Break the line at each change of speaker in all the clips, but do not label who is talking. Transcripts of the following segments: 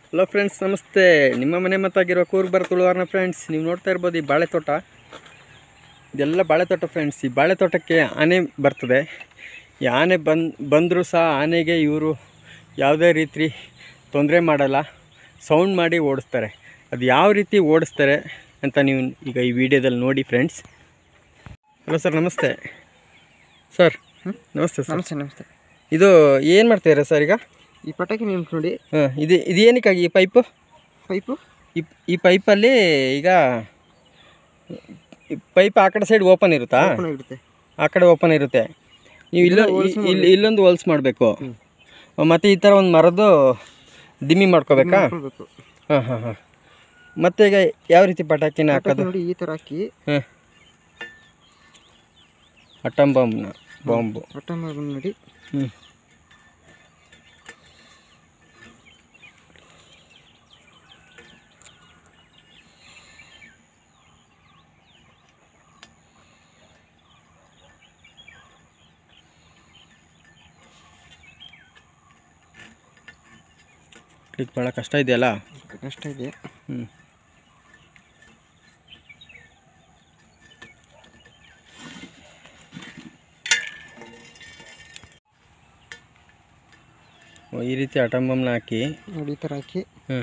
Hello friends ನಮಸ್ತೆ ನಿಮ್ಮ ಮನೆ ಮತ್ತಾಗಿರೋ ಕೂರ್ಗ್ ಬರ ತುಳುವಾರನ ಫ್ರೆಂಡ್ಸ್ ನೀವು ನೋಡ್ತಾ ಇರ್ಬೋದು ಈ ಬಾಳೆ ತೋಟ ಇದೆಲ್ಲ ಬಾಳೆ ತೋಟ ಫ್ರೆಂಡ್ಸ್ ಈ ಬಾಳೆ ತೋಟಕ್ಕೆ ಆನೆ ಬರ್ತದೆ ಈ ಆನೆ ಬಂದ್ ಬಂದರೂ ಸಹ ಆನೆಗೆ ಇವರು ಯಾವುದೇ ರೀತಿ ತೊಂದರೆ ಮಾಡಲ್ಲ ಸೌಂಡ್ ಮಾಡಿ ಓಡಿಸ್ತಾರೆ ಅದು ಯಾವ ರೀತಿ ಓಡಿಸ್ತಾರೆ ಅಂತ ನೀವು ಈಗ ಈ ವಿಡಿಯೋದಲ್ಲಿ ನೋಡಿ ಫ್ರೆಂಡ್ಸ್ ಹಲೋ ಸರ್ ನಮಸ್ತೆ ಸರ್ ನಮಸ್ತೆ ಸರ್
ನಮಸ್ತೆ ನಮಸ್ತೆ
ಇದು ಏನು ಮಾಡ್ತೀರಾ ಸರ್ ಈಗ
ಈ ಪಟಾಕಿ ನೀವು ನೋಡಿ
ಹಾಂ ಇದು ಇದು ಏನಕ್ಕಾಗಿ ಈ ಪೈಪು
ಪೈಪು
ಈ ಈ ಪೈಪಲ್ಲಿ ಈಗ ಈ ಪೈಪ್ ಆ ಕಡೆ ಸೈಡ್ ಓಪನ್ ಇರುತ್ತಾ
ಓಪನ್ ಆಗಿರುತ್ತೆ
ಆ ಕಡೆ ಓಪನ್ ಇರುತ್ತೆ ನೀವು ಇಲ್ಲ
ಹೊಲ್ಸು
ಇಲ್ಲಿ ಇಲ್ಲೊಂದು ಹೊಲ್ಸ್ ಮಾಡಬೇಕು ಮತ್ತು ಈ ಥರ ಒಂದು ಮರದ್ದು ದಿಮ್ಮಿ ಮಾಡ್ಕೋಬೇಕಾ
ಹಾಕೊಳ್ಬೇಕು
ಹಾಂ ಹಾಂ ಹಾಂ ಮತ್ತೆ ಈಗ ಯಾವ ರೀತಿ ಪಟಾಕಿನ
ಪಟಾಕಿ
ಹಾಕೋದು
ನೋಡಿ ಈ ಥರ ಹಾಕಿ
ಹಾಂ ಅಟಮ್ ಬಾಂಬ್ನ ಬಾಂಬು
ಹಠ ಮಾಡಿ ನೋಡಿ
ಹ್ಞೂ ಇದು ಭಾಳ ಕಷ್ಟ ಇದೆಯಲ್ಲ
ಕಷ್ಟ ಇದೆ
ಹ್ಞೂ ಓ, ಈ ರೀತಿ ಅಟಮ್ ಬಾಂಬ್ನ ಹಾಕಿ
ನೋಡಿ ಈ ಥರ ಹಾಕಿ
ಹಾಂ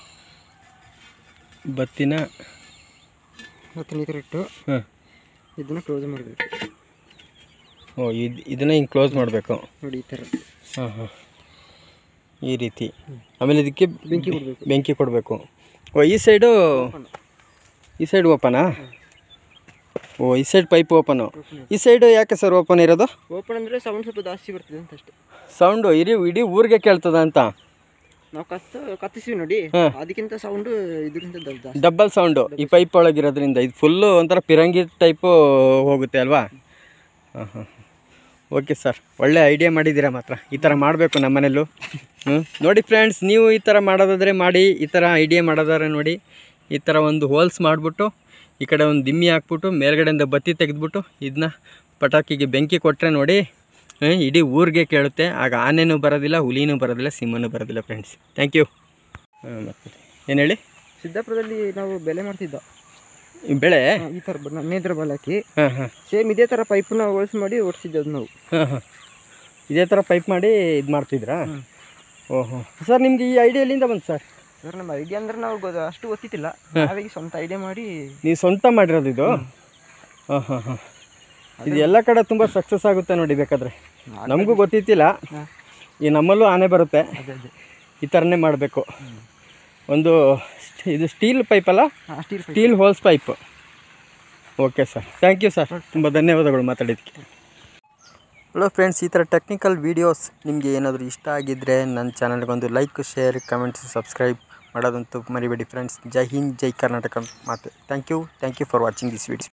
ಬತ್ತಿನ
ಮತ್ತೆ ಈ ಥರ ಇಟ್ಟು
ಹಾಂ
ಇದನ್ನು ಕ್ಲೋಸ್ ಮಾಡಬೇಕು
ಓ ಇದು ಇದನ್ನು ಹಿಂಗೆ ಕ್ಲೋಸ್ ಮಾಡಬೇಕು
ನೋಡಿ ಈ ಥರ
ಹಾಂ ಹಾಂ ಈ ರೀತಿ ಆಮೇಲೆ ಇದಕ್ಕೆ
ಬೆಂಕಿ ಕೊಡಬೇಕು
ಬೆಂಕಿ ಕೊಡಬೇಕು ಓ ಈ ಸೈಡು ಈ ಸೈಡ್ ಓಪನಾ ಓ ಈ ಸೈಡ್ ಪೈಪ್ ಓಪನು ಈ ಸೈಡು ಯಾಕೆ ಸರ್ ಓಪನ್ ಇರೋದು
ಓಪನ್ ಅಂದರೆ ಸೌಂಡ್ ಸ್ವಲ್ಪ ಜಾಸ್ತಿ ಬರ್ತದೆ ಅಂತ ಅಷ್ಟೇ
ಸೌಂಡು ಇಡೀ ಇಡೀ ಊರಿಗೆ ಕೇಳ್ತದ ಅಂತ
ನಾವು ಕತ್ತ ಕತ್ತಿಸ್ತೀವಿ ನೋಡಿ
ಹಾಂ.
ಅದಕ್ಕಿಂತ ಸೌಂಡು ಇದಕ್ಕಿಂತ ದೊಡ್ಡ ಜಾಸ್ತಿ
ಡಬ್ಬಲ್ ಸೌಂಡು ಈ ಪೈಪ್ ಒಳಗಿರೋದ್ರಿಂದ ಇದು ಫುಲ್ಲು ಒಂಥರ ಪಿರಂಗಿ ಟೈಪು ಹೋಗುತ್ತೆ ಅಲ್ವಾ ಹಾಂ ಹಾಂ ಓಕೆ ಸರ್ ಒಳ್ಳೆ ಐಡಿಯಾ ಮಾಡಿದ್ದೀರಾ ಮಾತ್ರ ಈ ಥರ ಮಾಡಬೇಕು ನಮ್ಮನೇಲೂ ಹ್ಞೂ ನೋಡಿ ಫ್ರೆಂಡ್ಸ್ ನೀವು ಈ ಥರ ಮಾಡೋದಾದರೆ ಮಾಡಿ ಈ ಥರ ಐಡಿಯಾ ಮಾಡೋದಾದ್ರೆ ನೋಡಿ ಈ ಥರ ಒಂದು ಹೋಲ್ಸ್ ಮಾಡಿಬಿಟ್ಟು ಈ ಕಡೆ ಒಂದು ದಿಮ್ಮಿ ಹಾಕ್ಬಿಟ್ಟು ಮೇಲ್ಗಡೆಯಿಂದ ಬತ್ತಿ ತೆಗೆದ್ಬಿಟ್ಟು ಇದನ್ನ ಪಟಾಕಿಗೆ ಬೆಂಕಿ ಕೊಟ್ಟರೆ ನೋಡಿ ಹ್ಮ್, ಇಡೀ ಊರಿಗೆ ಕೇಳುತ್ತೆ ಆಗ ಆನೆನೂ ಬರೋದಿಲ್ಲ ಹುಲಿನೂ ಬರೋದಿಲ್ಲ ಸಿಂಹನೂ ಬರೋದಿಲ್ಲ ಫ್ರೆಂಡ್ಸ್ ಥ್ಯಾಂಕ್ ಯು ಹಾಂ ಮತ್ತೆ ಏನು ಹೇಳಿ
ಸಿದ್ದಾಪುರದಲ್ಲಿ ನಾವು ಬೆಲೆ ಮಾಡ್ತಿದ್ದ
ಈ ಬೆಳೆ
ಹಾ, ಈ ಥರ ಬ- ನೇದ್ರ ಬಾಲ್ ಹಾಕಿ
ಹಾಂ ಹಾಂ
ಸೇಮ್ ಇದೇ ಥರ ಪೈಪನ್ನ ಹೋಲ್ಸ್ ಮಾಡಿ ಓಡಿಸಿದ್ದು ಅದು ನಾವು
ಹಾಂ ಹಾಂ ಇದೇ ಥರ ಪೈಪ್ ಮಾಡಿ ಇದು ಮಾಡ್ತಿದ್ರಾ ಓಹೋ ಸರ್ ನಿಮ್ಗೆ ಈ ಐಡಿಯಾ ಎಲ್ಲಿಂದ ಬಂತು ಸರ್
ಸರ್ ನಮ್ಮ ಐಡಿಯಾ ಅಂದ್ರೆ ನಾವು ಗೊತ್ತ- ಅಷ್ಟು ಗೊತ್ತಿತ್ತಿಲ್ಲ ನಾವೇ ಸ್ವಂತ ಐಡಿಯಾ ಮಾಡಿ
ನೀವು ಸ್ವಂತ ಮಾಡಿರೋದು ಇದು ಹಾಂ ಹಾಂ ಹಾಂ ಇದು ಎಲ್ಲ ಕಡೆ ತುಂಬ ಸಕ್ಸಸ್ ಆಗುತ್ತೆ ನೋಡಿ ಬೇಕಾದ್ರೆ ನಮಗೂ ಗೊತ್ತಿತ್ತಿಲ್ಲ
ಹಾಂ.
ಈ ನಮ್ಮಲ್ಲೂ ಆನೆ ಬರುತ್ತೆ
ಅದೇ ಅದೇ
ಈ ಥರನೇ ಮಾಡಬೇಕು ಒಂದು ಸ್ಟ್- ಇದು ಸ್ಟೀಲ್ ಪೈಪ್ ಅಲ್ಲ
ಹಾಂ steel pipe
steel holes pipe okay sir thank you sir ತುಂಬ ಧನ್ಯವಾದಗಳು ಮಾತಾಡಿದ್ದಕ್ಕೆ ಹಲೋ ಫ್ರೆಂಡ್ಸ್ ಈ ಥರ ಟೆಕ್ನಿಕಲ್ ವೀಡಿಯೋಸ್ ನಿಮಗೆ ಏನಾದರೂ ಇಷ್ಟ ಆಗಿದ್ದರೆ ನನ್ನ ಚಾನಲ್ಗೊಂದು ಲೈಕ್ ಶೇರ್ ಕಮೆಂಟ್ಸ್ ಸಬ್ಸ್ಕ್ರೈಬ್ ಮಾಡೋದಂತೂ ಮರಿಬೇಡಿ ಫ್ರೆಂಡ್ಸ್ ಜೈ ಹಿಂದ್ ಜೈ ಕರ್ನಾಟಕ ಮಾತು thank you thank you for watching this video